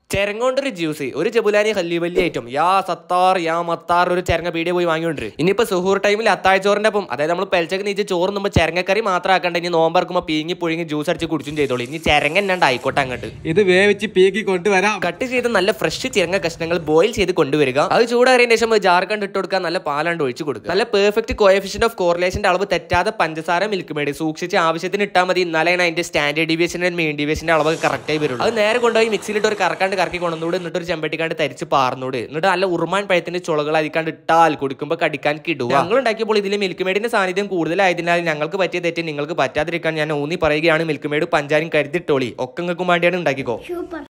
ചെരങ്ങോണ്ടൊരു juice ഒരു Jabulani ഹല്ലി വലിയ ഐറ്റം യാ സത്താർ യാ മത്താർ ഒരു ചെരങ്ങ പീടിയ പോയി വാങ്ങിയോണ്ട് ഇനിയിപ്പോ സുഹൂർ ടൈമിൽ അത്താഴച്ചോറിന്റെ ഒപ്പം അതായത് നമ്മൾ പെൽച്ചക്ക് നീച്ച് ചോറ് നമ്മൾ ചെരങ്ങക്കറി മാത്രം ആക്കണ്ട ഇനി നോമ്പറക്കുമ്പോൾ പീങ്ങി പുഴുങ്ങി ജ്യൂസ് അടിച്ച് കുടിച്ചും ചെയ്തോളൂ ഇനി ചെരങ്ങ എന്നാണ്ട് ആയിക്കോട്ടെ അങ്ങോട്ട് ഇത് വേവിച്ച് പീക്കി കൊണ്ടുവരാം കട്ട് ചെയ്ത് നല്ല ഫ്രഷ് ചിരങ്ങ കഷ്ണങ്ങൾ ബോയിൽ ചെയ്ത് കൊണ്ടുവരിക അത് ചൂടാറിയതിന് ശേഷം ജാർഖണ്ഡ് ഇട്ട് കൊടുക്കുക നല്ല പാലാണ്ട് ഒഴിച്ച് കൊടുക്കുക നല്ല പെർഫെക്റ്റ് കോയഫിഷ്യന്റ് ഓഫ് കോറിലേഷന്റെ അളവ് തെറ്റാതെ പഞ്ചസാര മിൽക്ക് മേഡ് സൂക്ഷിച്ച് ആവശ്യത്തിന് ഇട്ടാൽ മതി എന്നാലേ അതിന്റെ സ്റ്റാൻഡേർഡ് ഡീവിയേഷന്റെ മെയിൻ ഡീവിയേഷന്റെ അളവ് കറക്റ്റ് ആയി വരുള്ളൂ അത് നേരെ കൊണ്ടുപോയി മിക്സിയിലിട്ട് ഒരു കറക്കാണ്ട് കറക്കി കൊണ്ടുവന്നൂട് എന്നിട്ട് ഒരു ചെമ്പട്ടിക്കാണ്ട് തരിച്ച് പാർന്നൂട് എന്നിട്ട് നല്ല ഉറുമാൻ പഴത്തിന്റെ ചുളകൾ അരിക്കാണ്ട് ഇട്ടാൽ കുടിക്കുമ്പോൾ കടിക്കാൻ കിടുക ഞങ്ങൾ ഉണ്ടാക്കിയപ്പോൾ ഇതിൽ മിൽക്ക് മേഡിന്റെ സാന്നിധ്യം കൂടുതലായതിനാൽ ഞങ്ങൾക്ക് പറ്റിയ തെറ്റ് നിങ്ങൾക്ക് പറ്റാതിരിക്കാൻ ഞാൻ ഊന്നി പറയുകയാണ് മിൽക്ക് മേഡ് പഞ്ചാരും കരുതിട്ടോളി ഒക്കെ നിങ്ങൾക്കും വേണ്ടിയാണ് ഉണ്ടാക്കിക്കോ സൂപ്പർ